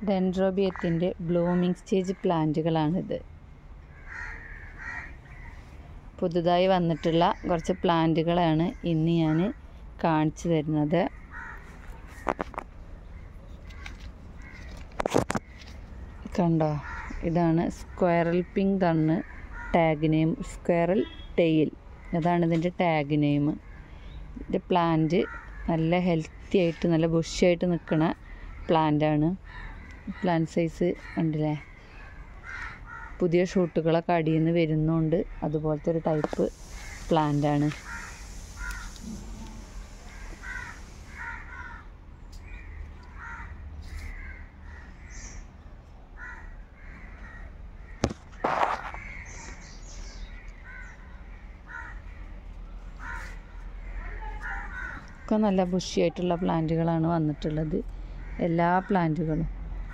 ഡെൻഡ്രോബിയത്തിൻ്റെ blooming stage പ്ലാന്റുകളാണിത് പുതുതായി വന്നിട്ടുള്ള കുറച്ച് പ്ലാന്റുകളാണ് ഇന്ന് ഞാൻ കാണിച്ചു തരുന്നത് കണ്ടോ ഇതാണ് സ്ക്വയറൽ പിങ്ക് ആണ് ടാഗ് നെയിം സ്ക്വയറൽ ടെയിൽ അതാണ് ഇതിൻ്റെ ടാഗ് നെയിം ഇതിൻ്റെ പ്ലാന്റ് നല്ല ഹെൽത്തി ആയിട്ട് നല്ല ബുഷിയായിട്ട് നിൽക്കുന്ന പ്ലാന്റാണ് പ്ലാന്റ് സൈസ് ഉണ്ടല്ലേ പുതിയ ഷൂട്ടുകളൊക്കെ അടിയിൽ നിന്ന് വരുന്നുണ്ട് അതുപോലത്തെ ഒരു ടൈപ്പ് പ്ലാന്റാണ് ഒക്കെ നല്ല ബുഷിയായിട്ടുള്ള പ്ലാന്റുകളാണ് വന്നിട്ടുള്ളത് എല്ലാ പ്ലാന്റുകളും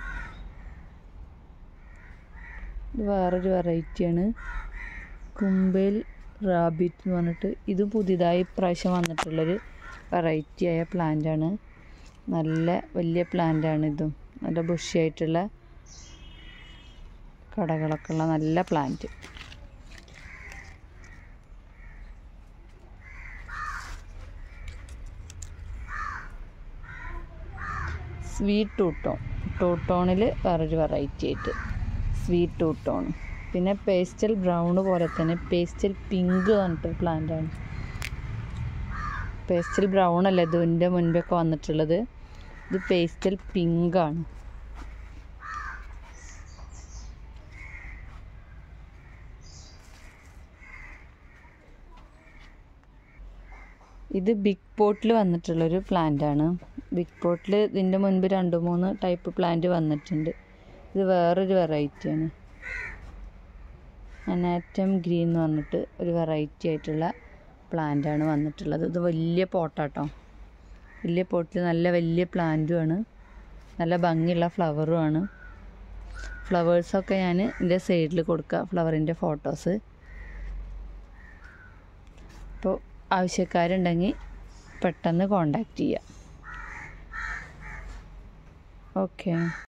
ഇത് വേറൊരു വെറൈറ്റിയാണ് കുമ്പേൽ റാബിറ്റ് എന്ന് പറഞ്ഞിട്ട് ഇത് പുതിയതായി ഇപ്രാവശ്യം വന്നിട്ടുള്ളൊരു വെറൈറ്റി ആയ പ്ലാന്റാണ് നല്ല വലിയ പ്ലാന്റാണ് ഇതും നല്ല ബുഷിയായിട്ടുള്ള കടകളൊക്കെ ഉള്ള നല്ല പ്ലാന്റ് സ്വീറ്റ് ടൂട്ടോൺ ടൂട്ടോണിൽ വേറൊരു വെറൈറ്റി ആയിട്ട് സ്വീറ്റ് ടൂട്ടോൺ പിന്നെ പേസ്റ്റൽ ബ്രൗൺ പോലെ തന്നെ പേസ്റ്റൽ പിങ്ക് പറഞ്ഞിട്ടൊരു പ്ലാന്റാണ് പേസ്റ്റൽ ബ്രൗൺ അല്ല ഇതിൻ്റെ മുൻപൊക്കെ വന്നിട്ടുള്ളത് ഇത് പേസ്റ്റൽ പിങ്ക് ആണ് ഇത് ബിഗ് പോട്ടിൽ വന്നിട്ടുള്ളൊരു പ്ലാന്റ് ആണ് ബിഗ് പോട്ടിൽ ഇതിൻ്റെ മുൻപ് രണ്ട് മൂന്ന് ടൈപ്പ് പ്ലാന്റ് വന്നിട്ടുണ്ട് ഇത് വേറൊരു വെറൈറ്റിയാണ് അനാറ്റം ഗ്രീൻ എന്ന് പറഞ്ഞിട്ട് ഒരു വെറൈറ്റി ആയിട്ടുള്ള പ്ലാന്റ് ആണ് വന്നിട്ടുള്ളത് ഇത് വലിയ പോട്ടാട്ടോ വലിയ പോട്ടിൽ നല്ല വലിയ പ്ലാന്റുമാണ് നല്ല ഭംഗിയുള്ള ഫ്ലവറും ആണ് ഫ്ലവേഴ്സൊക്കെ ഞാൻ ഇതിൻ്റെ സൈഡിൽ കൊടുക്കുക ഫ്ലവറിൻ്റെ ഫോട്ടോസ് അപ്പോൾ ആവശ്യക്കാരുണ്ടെങ്കിൽ പെട്ടെന്ന് കോണ്ടാക്റ്റ് ചെയ്യുക ഓക്കെ